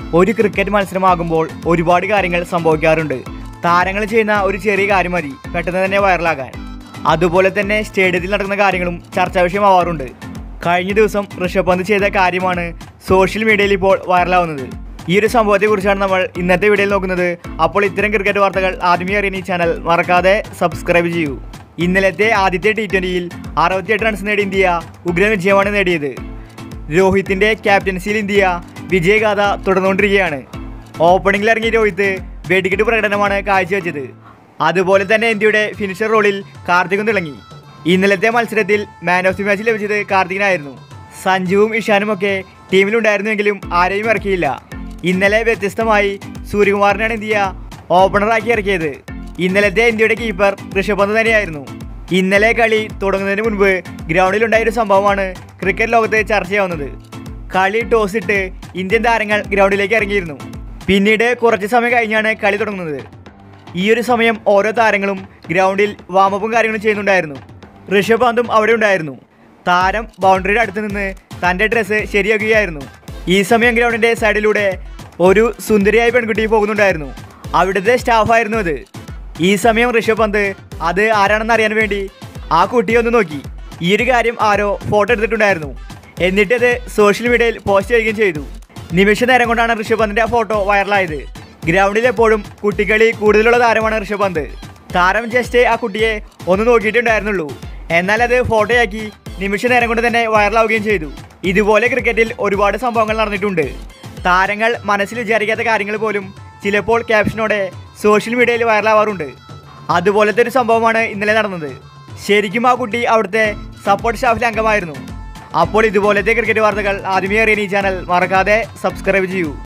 ഒരു ക്രിക്കറ്റ് മത്സരമാകുമ്പോൾ ഒരുപാട് കാര്യങ്ങൾ സംഭവിക്കാറുണ്ട് താരങ്ങൾ ചെയ്യുന്ന ഒരു ചെറിയ കാര്യം മതി പെട്ടെന്ന് തന്നെ വൈറലാകാൻ അതുപോലെ തന്നെ സ്റ്റേഡിയത്തിൽ നടക്കുന്ന കാര്യങ്ങളും ചർച്ചാ വിഷയമാവാറുണ്ട് കഴിഞ്ഞ ദിവസം ഋഷഭ് പന്ത് ചെയ്ത കാര്യമാണ് സോഷ്യൽ മീഡിയയിൽ ഇപ്പോൾ വൈറലാവുന്നത് ഈ ഒരു സംഭവത്തെക്കുറിച്ചാണ് നമ്മൾ ഇന്നത്തെ വീഡിയോയിൽ നോക്കുന്നത് അപ്പോൾ ഇത്തരം ക്രിക്കറ്റ് വാർത്തകൾ ആദ്യമേ അറിയാൻ ഈ ചാനൽ മറക്കാതെ സബ്സ്ക്രൈബ് ചെയ്യൂ ഇന്നലത്തെ ആദ്യത്തെ ടി ട്വൻ്റിയിൽ അറുപത്തിയെട്ട് റൺസ് നേടി ഇന്ത്യ ഉഗ്രൻ വിജയമാണ് നേടിയത് രോഹിത്തിന്റെ ക്യാപ്റ്റൻസിയിൽ ഇന്ത്യ വിജയഗാഥ തുടർന്നുകൊണ്ടിരിക്കുകയാണ് ഓപ്പണിംഗിൽ ഇറങ്ങിയ രോഹിത് വെടിക്കെട്ട് പ്രകടനമാണ് കാഴ്ചവെച്ചത് അതുപോലെ തന്നെ ഇന്ത്യയുടെ ഫിനിഷർ റോളിൽ കാർത്തികും തിളങ്ങി ഇന്നലത്തെ മത്സരത്തിൽ മാൻ ഓഫ് ദി മാച്ച് ലഭിച്ചത് കാർത്തികിനായിരുന്നു സഞ്ജുവും ഇഷാനും ഒക്കെ ടീമിലുണ്ടായിരുന്നുവെങ്കിലും ആരെയും ഇറക്കിയില്ല ഇന്നലെ വ്യത്യസ്തമായി സൂര്യകുമാറിനാണ് ഇന്ത്യ ഓപ്പണറാക്കി ഇറക്കിയത് ഇന്നലത്തെ ഇന്ത്യയുടെ കീപ്പർ ഋഷഭ് പന്ത് തന്നെയായിരുന്നു ഇന്നലെ കളി തുടങ്ങുന്നതിന് മുൻപ് ഗ്രൗണ്ടിലുണ്ടായ ഒരു സംഭവമാണ് ക്രിക്കറ്റ് ലോകത്ത് ചർച്ചയാവുന്നത് കളി ടോസ് ഇട്ട് ഇന്ത്യൻ താരങ്ങൾ ഗ്രൗണ്ടിലേക്ക് ഇറങ്ങിയിരുന്നു പിന്നീട് കുറച്ച് സമയം കഴിഞ്ഞാണ് കളി തുടങ്ങുന്നത് ഈ ഒരു സമയം ഓരോ താരങ്ങളും ഗ്രൗണ്ടിൽ വാമപ്പും കാര്യങ്ങളും ചെയ്യുന്നുണ്ടായിരുന്നു ഋഷഭ് പന്തും അവിടെ ഉണ്ടായിരുന്നു താരം ബൗണ്ടറിയുടെ അടുത്ത് നിന്ന് തൻ്റെ ഡ്രസ്സ് ശരിയാക്കുകയായിരുന്നു ഈ സമയം ഗ്രൗണ്ടിൻ്റെ സൈഡിലൂടെ ഒരു സുന്ദരിയായ പെൺകുട്ടി പോകുന്നുണ്ടായിരുന്നു അവിടുത്തെ സ്റ്റാഫായിരുന്നു അത് ഈ സമയം ഋഷഭ് പന്ത് അത് ആരാണെന്ന് അറിയാൻ വേണ്ടി ആ കുട്ടിയെ ഒന്ന് നോക്കി ഈ ഒരു കാര്യം ആരോ ഫോട്ടോ എടുത്തിട്ടുണ്ടായിരുന്നു എന്നിട്ടത് സോഷ്യൽ മീഡിയയിൽ പോസ്റ്റ് ചെയ്യുകയും ചെയ്തു നിമിഷ നേരം കൊണ്ടാണ് ഋഷഭ് പന്തിന്റെ ആ ഫോട്ടോ വൈറലായത് ഗ്രൗണ്ടിൽ എപ്പോഴും കുട്ടികളി കൂടുതലുള്ള താരമാണ് ഋഷഭ് പന്ത് താരം ജസ്റ്റ് ആ കുട്ടിയെ ഒന്ന് നോക്കിയിട്ടുണ്ടായിരുന്നുള്ളൂ എന്നാൽ അത് ഫോട്ടോയാക്കി നിമിഷ നേരം കൊണ്ട് തന്നെ വൈറലാവുകയും ചെയ്തു ഇതുപോലെ ക്രിക്കറ്റിൽ ഒരുപാട് സംഭവങ്ങൾ നടന്നിട്ടുണ്ട് താരങ്ങൾ മനസ്സിൽ വിചാരിക്കാത്ത കാര്യങ്ങൾ പോലും ചിലപ്പോൾ ക്യാപ്ഷനോടെ സോഷ്യൽ മീഡിയയിൽ വൈറലാവാറുണ്ട് അതുപോലത്തെ ഒരു സംഭവമാണ് ഇന്നലെ നടന്നത് ശരിക്കും ആ കുട്ടി അവിടുത്തെ സപ്പോർട്ട് സ്റ്റാഫിലെ അംഗമായിരുന്നു അപ്പോൾ ഇതുപോലത്തെ ക്രിക്കറ്റ് വാർത്തകൾ ആദ്യമേ അറിയാൻ ഈ ചാനൽ മറക്കാതെ സബ്സ്ക്രൈബ് ചെയ്യൂ